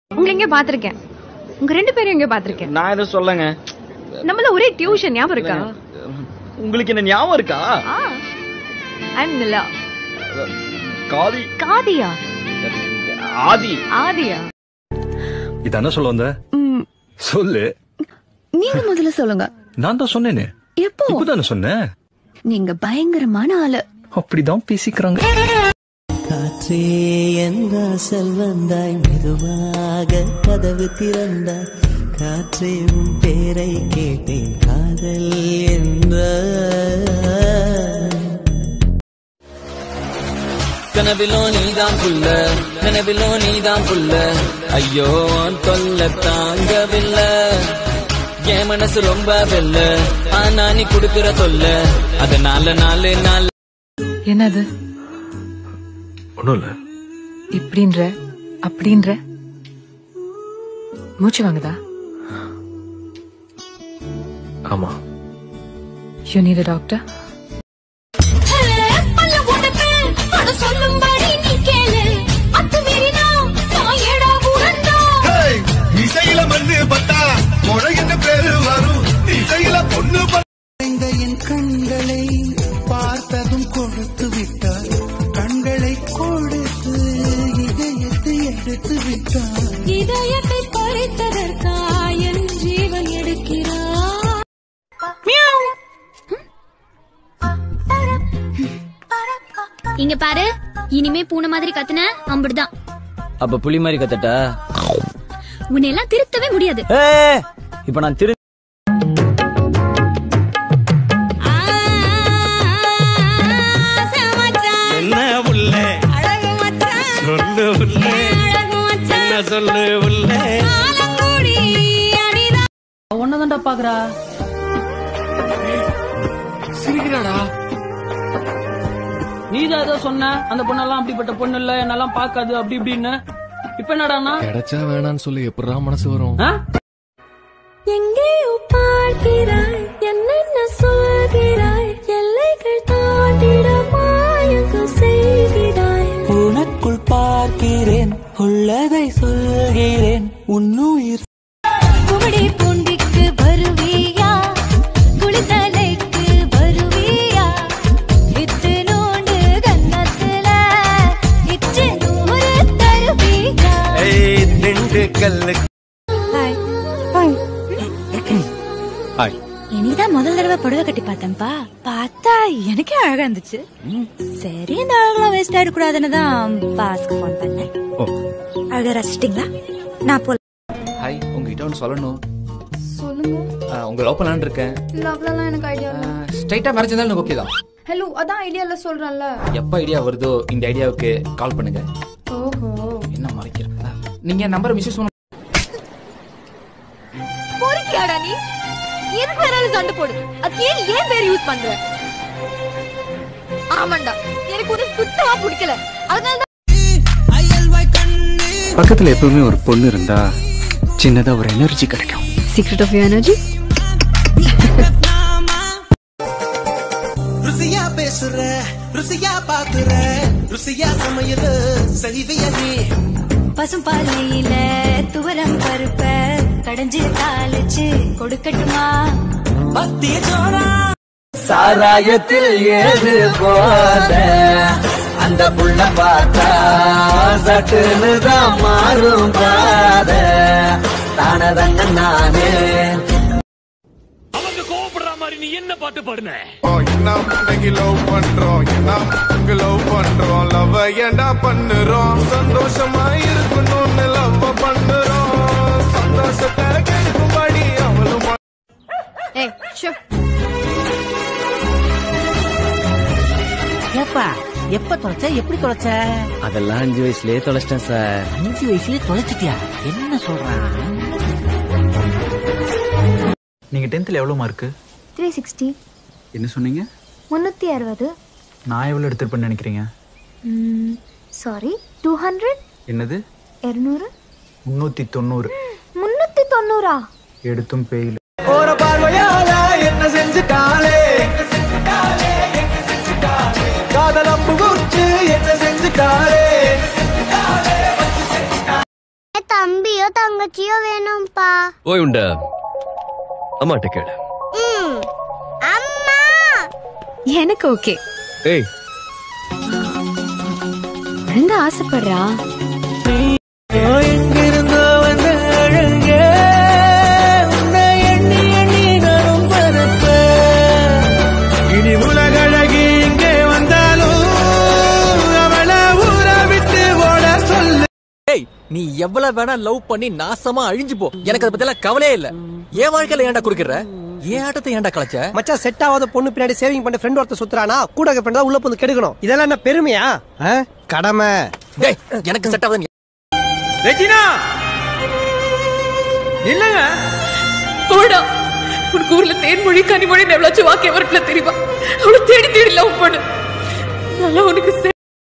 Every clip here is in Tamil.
உங்களை எங்க பாத்திருக்கேன் உங்க ரெண்டு பேரும் எங்க பாத்திருக்கேன் நான் எதுவும் சொல்லங்க நம்மள ஒரே டியூஷன் ஞாபகம் இருக்கா உங்களுக்கு என்ன ஞாபகம் இருக்கா ஆ ஐம் நிலா காதி காதியா ஆதி ஆதியா இதான சொல்ல வந்த சொல்லு நீங்க முதல்ல சொல்லுங்க நான் தான் சொன்னேனே எப்போ இப்பதானே சொன்னேன் நீங்க பயங்கரமான ஆளு அப்படிதான் பேசிக்கிறாங்க காற்றே எந்த செல்வந்தாய் மெதுவாக கதவு திறந்தாய் காற்றே உன் பேரை கேட்டேன் காதல் என்ற கனவிலோ நீதான் புள்ள நினைவிலோ நீதான் புள்ள ஐயோ உன் தொல்ல தாங்கவில்லை என் மனசு ரொம்ப வெல்ல ஆனா நீ குடுக்கிற தொல்ல அதனால நாலு நாள் என்னது ஒண்ணும் இல்ல இப்படின்ற அப்படின்ற மூச்சு வாங்குதா ஆமா யூ நீட் டாக்டர் இசையில மண்ணு பட்டா முறைன்னு பேரு வரும் இசையில பொண்ணு என் கண்களை பார்த்ததும் கொடுத்து விட்டார் கண்களை கொடுத்து இதயத்தை எடுத்து விட்டார் இதயத்தை பறித்ததற்கா என் ஜீவன் எடுக்கிறார் இங்க பாரு இனிமே பூனை மாதிரி கத்துன அம்பிடுதான் அப்ப புலி மாதிரி கத்தட்டா உன்னை எல்லாம் திருத்தவே முடியாது இப்ப நான் திரு என்ன உள்ள சொல்லு உள்ள என்ன சொல்லு உள்ள ஒன்னதான்டா பாக்குறா சிரிக்கிறாடா நீதான் ஏதோ சொன்ன அந்த பொண்ணெல்லாம் அப்படிப்பட்ட பொண்ணு இல்ல என்னெல்லாம் பாக்காது அப்படி இப்படின்னு இப்ப என்னடானா கிடைச்சா வேணான்னு சொல்லி எப்படா மனசு வரும் ஆ? எங்கேயோ பார்க்கிறாய் என்னென்ன சொல்கிறாய் எல்லைகள் தாண்டிட மாயங்கள் செய்கிறாய் உனக்குள் பார்க்கிறேன் உள்ளதை சொல்கிறேன் உன்னுயிர் குமடி பூண்டிக்கு வருவியா குளித்தலைக்கு வருவியா இத்து நோண்டு கன்னத்துல இச்சு நூறு தருவியா ரெண்டு கல்லு ஹாய் ஹாய் இனிதான் முதல் தடவை புடவை கட்டி பார்த்தேன்ப்பா பார்த்தா எனக்கே அழகா இருந்துச்சு சரி இந்த அழகெல்லாம் வேஸ்ட் ஆயிடக்கூடாதுன்னு தான் பாஸ்க்கு ஃபோன் பண்ணேன் ஓ அழகா ரசிச்சிட்டீங்களா நான் போல ஹாய் உங்ககிட்ட ஒன்று சொல்லணும் சொல்லுங்க ஆ, உங்க லவ் பண்ணலான்னு இருக்கேன் லவ்லலாம் எனக்கு ஐடியா இல்ல ஸ்ட்ரைட்டா மேரேஜ் இருந்தாலும் எனக்கு ஓகே தான் ஹலோ அதான் ஐடியால சொல்றேன்ல எப்போ ஐடியா வருதோ இந்த ஐடியாவுக்கு கால் பண்ணுங்க ஓஹோ என்ன மறைக்கிறேன் ஆ, நீங்க நம்பர் மிஸ்யூஸ் பண்ண பொறுக்கியாடா நீ எதுக்கு வேணாலும் சண்டை போடு அது ஏன் ஏன் பேர் யூஸ் பண்ற ஆமாண்டா எனக்கு ஒரு சுத்தமா பிடிக்கல அதனால பக்கத்துல எப்பவுமே ஒரு பொண்ணு இருந்தா சின்னதா ஒரு எனர்ஜி கிடைக்கும் சீக்ரெட் ஆஃப் யூ எனர்ஜி ருசியா பேசுற ருசியா பாக்குற ருசியா சமையல் செய்விய நீ பசும் பாலையில துவரம் பருப்ப கடைஞ்சு தாளிச்சு கொடுக்கட்டுமா பத்திய சோரா சாராயத்தில் ஏது போத அந்த புள்ள பார்த்தா சட்டுன்னு தான் மாறும் பாத தானதங்க நானே ஓ, என்ன முன்னைக்கு லவ் பண்றோம் என்ன முன்னைக்கு லவ் பண்றோம் லவ் ஏண்டா பண்ணுறோம் சந்தோஷமா இருக்கணும்னு லவ் பண்ணுறோம் சந்தோஷத்தை கெடுக்கும்படி அவளும் ஏய் ஷோ ஏப்பா எப்ப தொலைச்ச எப்படி தொலைச்ச அதெல்லாம் அஞ்சு வயசுலயே தொலைச்சிட்டேன் சார் அஞ்சு வயசுலயே தொலைச்சிட்டியா என்ன சொல்றான் நீங்க டென்த்ல எவ்வளவு மார்க்கு த்ரீ சிக்ஸ்டி என்ன சொன்னீங்க முன்னூத்தி அறுபது நான் எவ்வளவு எடுத்திருப்பேன்னு நினைக்கிறீங்க சாரி டூ ஹண்ட்ரட் என்னது இருநூறு முன்னூத்தி தொண்ணூறு முன்னூத்தி தொண்ணூறா எடுத்தும் பெயில் போற பார்வையால என்ன செஞ்சுட்டாளே காதல் அம்பு குச்சி என்ன செஞ்சுட்டாளே தம்பி தம்பியோ தங்கச்சியோ வேணும்பா ஓய் உண்ட அம்மாட்ட கேளு ம் அம்மா எனக்கு ஓகே ஏய் குழந்தை ஆசைப்படுறா எங்கிருந்தோ வந்த அழகே உன்னை எண்ணி எண்ணி நானும் பரப்பேன் இனி உலகழகி இங்கே வந்தாலும் அவளை ஊற விட்டு ஓட சொல்லு ஏய் நீ எவ்வளவு வேணா லவ் பண்ணி நாசமா அழிஞ்சு போ எனக்கு அதை பத்தி கவலையே இல்ல என் வாழ்க்கையில ஏன்டா குறுக்கிற ஏன் ஆட்டத்தை ஏன்டா கலைச்ச மச்சான் செட் ஆகாத பொண்ணு பின்னாடி சேவிங் பண்ண ஃப்ரெண்ட் ஒருத்தர் சுத்துறானா கூட ஃப்ரெண்ட் தான் உள்ள வந்து கெடுக்கணும் இதெல்லாம் என்ன பெருமையா ஆ? கடமை டேய் எனக்கு செட் ஆகுது ரெஜினா இல்லங்க போடா உனக்கு ஊர்ல தேன்மொழி கனிமொழி எவ்வளவு வாக்கிய வரப்புல தெரியுமா அவளை தேடி தேடி லவ் பண்ணு நல்லா உனக்கு செ-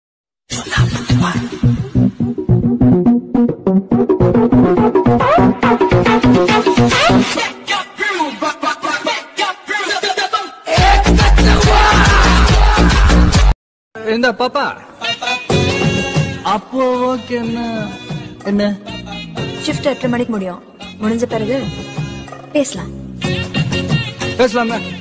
இந்த பாப்பா அப்போ ஓகே என்ன என்ன ஷிஃப்ட் எட்டு மணிக்கு முடியும் முடிஞ்ச பிறகு பேசலாம் பேசலாமே